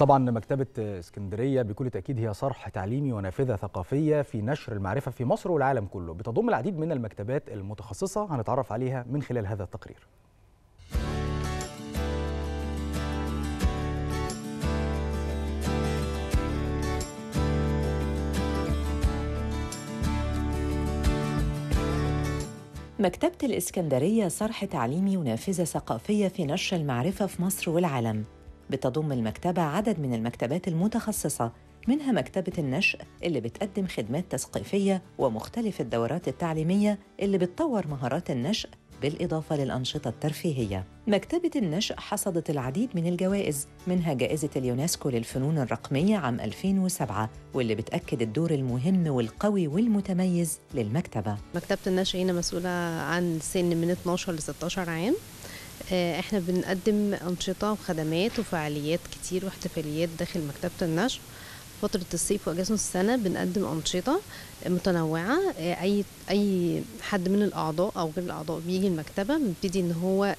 طبعا مكتبة اسكندرية بكل تأكيد هي صرح تعليمي ونافذة ثقافية في نشر المعرفة في مصر والعالم كله بتضم العديد من المكتبات المتخصصة هنتعرف عليها من خلال هذا التقرير مكتبة الإسكندرية صرح تعليمي ونافذة ثقافية في نشر المعرفة في مصر والعالم بتضم المكتبة عدد من المكتبات المتخصصة منها مكتبة النشء اللي بتقدم خدمات تثقيفية ومختلف الدورات التعليمية اللي بتطور مهارات النشء بالإضافة للأنشطة الترفيهية مكتبة النشء حصدت العديد من الجوائز منها جائزة اليونسكو للفنون الرقمية عام 2007 واللي بتأكد الدور المهم والقوي والمتميز للمكتبة مكتبة النشء هنا مسؤولة عن سن من 12 ل 16 عام احنا بنقدم أنشطة وخدمات وفعاليات كتير واحتفاليات داخل مكتبة النشء فترة الصيف وأجازة السنة بنقدم أنشطة متنوعة أي أي حد من الأعضاء أو غير الأعضاء بيجي المكتبة بنبتدي إن هو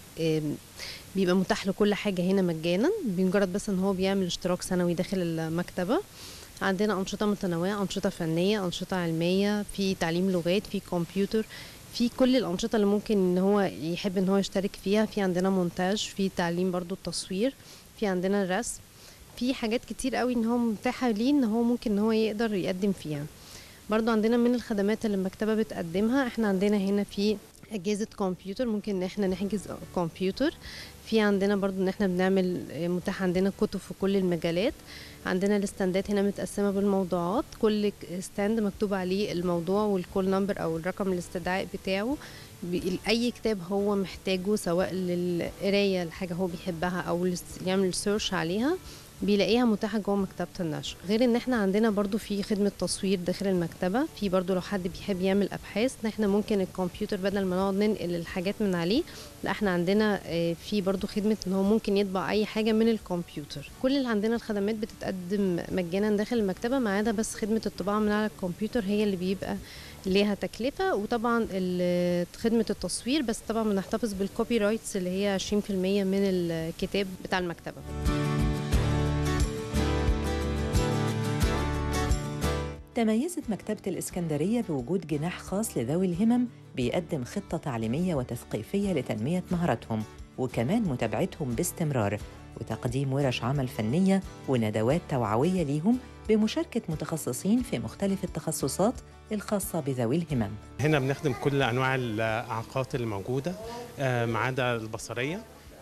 بيبقى متاح له كل حاجة هنا مجانا بمجرد بس إن هو بيعمل اشتراك سنوي داخل المكتبة عندنا أنشطة متنوعة أنشطة فنية أنشطة علمية في تعليم لغات في كمبيوتر في كل الأنشطة اللي ممكن إن هو يحب إن هو يشترك فيها في عندنا مونتاج في تعليم برضو التصوير في عندنا الرسم في حاجات كتير قوي ان هو متاحه ليه ان هو ممكن ان هو يقدر يقدم فيها برضو عندنا من الخدمات اللي المكتبه بتقدمها احنا عندنا هنا في اجهزه كمبيوتر ممكن ان احنا نحجز كمبيوتر في عندنا برضو ان احنا بنعمل متاح عندنا كتب في كل المجالات عندنا الاستندات هنا متقسمه بالموضوعات كل ستاند مكتوب عليه الموضوع والكول نمبر او الرقم الاستدعاء بتاعه اي كتاب هو محتاجه سواء للقرايه الحاجه هو بيحبها او يعمل سيرش عليها بيلاقيها متاحه جوه مكتبه النشر غير ان احنا عندنا برضو في خدمه تصوير داخل المكتبه في برضو لو حد بيحب يعمل ابحاث ان احنا ممكن الكمبيوتر بدل ما نقعد ننقل الحاجات من عليه لا احنا عندنا في برضو خدمه ان هو ممكن يطبع اي حاجه من الكمبيوتر كل اللي عندنا الخدمات بتتقدم مجانا داخل المكتبه ما عدا بس خدمه الطباعه من على الكمبيوتر هي اللي بيبقى ليها تكلفة وطبعا خدمة التصوير بس طبعا بنحتفظ بالكوبي رايتس اللي هي 20% من الكتاب بتاع المكتبة تميزت مكتبة الإسكندرية بوجود جناح خاص لذوي الهمم بيقدم خطة تعليمية وتثقيفية لتنمية مهاراتهم وكمان متابعتهم باستمرار وتقديم ورش عمل فنية وندوات توعوية ليهم بمشاركة متخصصين في مختلف التخصصات الخاصة بذوي الهمم هنا بنخدم كل أنواع الإعاقات الموجودة ما عدا البصرية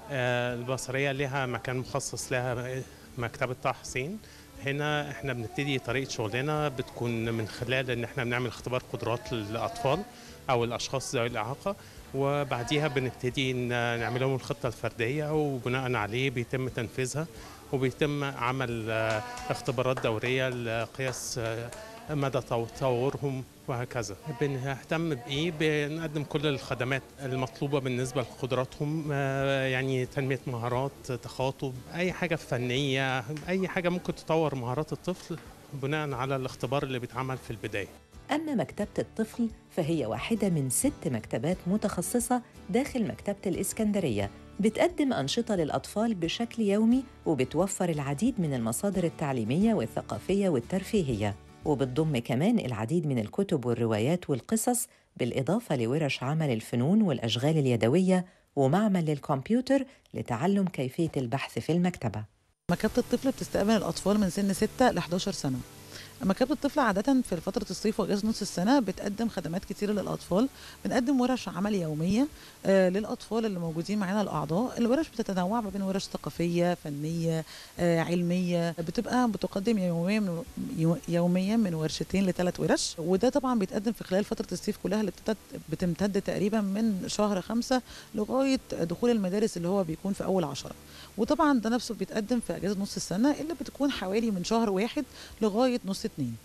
البصرية لها مكان مخصص لها مكتبة طه حسين هنا احنا بنبتدي طريقه شغلنا بتكون من خلال ان احنا بنعمل اختبار قدرات للاطفال او الاشخاص ذوي الاعاقه وبعديها بنبتدي نعمل لهم الخطه الفرديه وبناء عليه بيتم تنفيذها وبيتم عمل اختبارات دوريه لقياس مدى تطورهم وهكذا بنهتم بايه بنقدم كل الخدمات المطلوبه بالنسبه لقدراتهم يعني تنميه مهارات تخاطب اي حاجه فنيه اي حاجه ممكن تطور مهارات الطفل بناء على الاختبار اللي بيتعمل في البدايه أما مكتبة الطفل فهي واحدة من ست مكتبات متخصصة داخل مكتبة الإسكندرية بتقدم أنشطة للأطفال بشكل يومي وبتوفر العديد من المصادر التعليمية والثقافية والترفيهية وبتضم كمان العديد من الكتب والروايات والقصص بالإضافة لورش عمل الفنون والأشغال اليدوية ومعمل للكمبيوتر لتعلم كيفية البحث في المكتبة مكتبة الطفل بتستقبل الأطفال من سن 6 ل 11 سنة مكتبة الطفل عادة في فترة الصيف وإجازة نص السنة بتقدم خدمات كتيرة للأطفال بنقدم ورش عمل يومية آه للأطفال اللي موجودين معانا الأعضاء الورش بتتنوع ما بين ورش ثقافية فنية آه علمية بتبقى بتقدم يوميا من يوميا من ورشتين لثلاث ورش وده طبعا بيتقدم في خلال فترة الصيف كلها اللي بتمتد تقريبا من شهر خمسة لغاية دخول المدارس اللي هو بيكون في أول عشرة وطبعا ده نفسه بيتقدم في اجازه نص السنه اللي بتكون حوالي من شهر واحد لغايه نص اتنين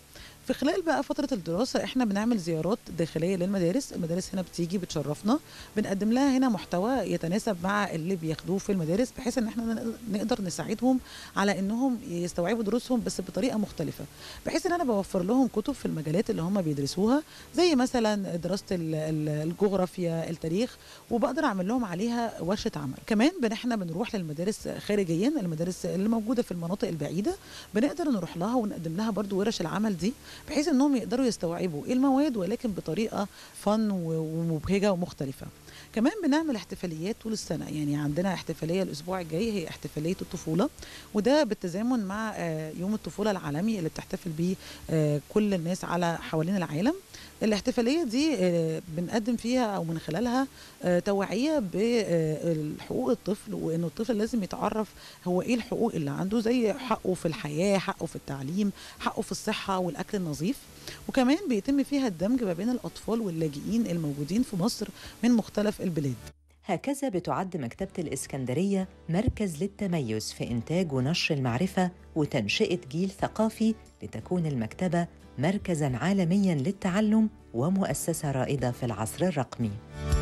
في خلال بقى فتره الدراسه احنا بنعمل زيارات داخليه للمدارس المدارس هنا بتيجي بتشرفنا بنقدم لها هنا محتوى يتناسب مع اللي بياخدوه في المدارس بحيث ان احنا نقدر نساعدهم على انهم يستوعبوا دروسهم بس بطريقه مختلفه بحيث ان انا بوفر لهم كتب في المجالات اللي هم بيدرسوها زي مثلا دراسه ال- ال- الجغرافيا التاريخ وبقدر اعمل لهم عليها ورشه عمل كمان بن احنا بنروح للمدارس خارجيا المدارس اللي موجوده في المناطق البعيده بنقدر نروح لها ونقدم لها برضو ورش العمل دي بحيث انهم يقدروا يستوعبوا المواد ولكن بطريقه فن و- ومبهجه ومختلفه كمان بنعمل احتفاليات طول السنه يعني عندنا احتفاليه الاسبوع الجاي هي احتفاليه الطفوله وده بالتزامن مع آه، يوم الطفوله العالمي اللي بتحتفل بيه آه، كل الناس على حوالين العالم الاحتفاليه دي آه، بنقدم فيها او من خلالها آه، توعيه بحقوق الطفل وانه الطفل لازم يتعرف هو ايه الحقوق اللي عنده زي حقه في الحياه حقه في التعليم حقه في الصحه والاكل النظيف وكمان بيتم فيها الدمج ما بين الاطفال واللاجئين الموجودين في مصر من مختلف البلاد هكذا بتعد مكتبة الإسكندرية مركز للتميز في إنتاج ونشر المعرفة وتنشئة جيل ثقافي لتكون المكتبة مركزاً عالمياً للتعلم ومؤسسة رائدة في العصر الرقمي.